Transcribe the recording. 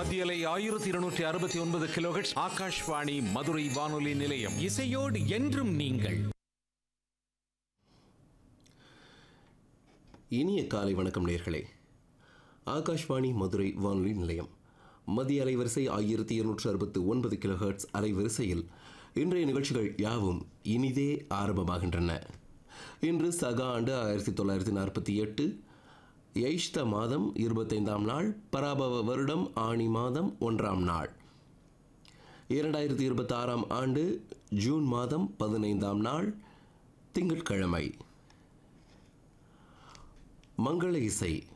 மத்தியலை ஆயிரத்தி இருநூற்றி அறுபத்தி ஒன்பது கிலோஹெட்ஸ் ஆகாஷ்வாணி மதுரை வானொலி நிலையம் இசையோடு என்றும் நீங்கள் இனிய காலை வணக்கம் நேர்களே ஆகாஷ்வாணி மதுரை வானொலி நிலையம் மத்திய அலைவரிசை ஆயிரத்தி இருநூற்று அறுபத்து ஒன்பது கிலோஹெர்ட்ஸ் அலைவரிசையில் இன்றைய நிகழ்ச்சிகள் யாவும் இனிதே ஆரம்பமாகின்றன இன்று சக ஆண்டு ஆயிரத்தி தொள்ளாயிரத்தி நாற்பத்தி எட்டு எய்ஷ்த மாதம் இருபத்தைந்தாம் நாள் பராபவ வருடம் ஆணி மாதம் ஒன்றாம் நாள் இரண்டாயிரத்தி இருபத்தி ஆறாம் ஆண்டு ஜூன் மாதம் பதினைந்தாம் நாள் திங்கட்கிழமை மங்கள இசை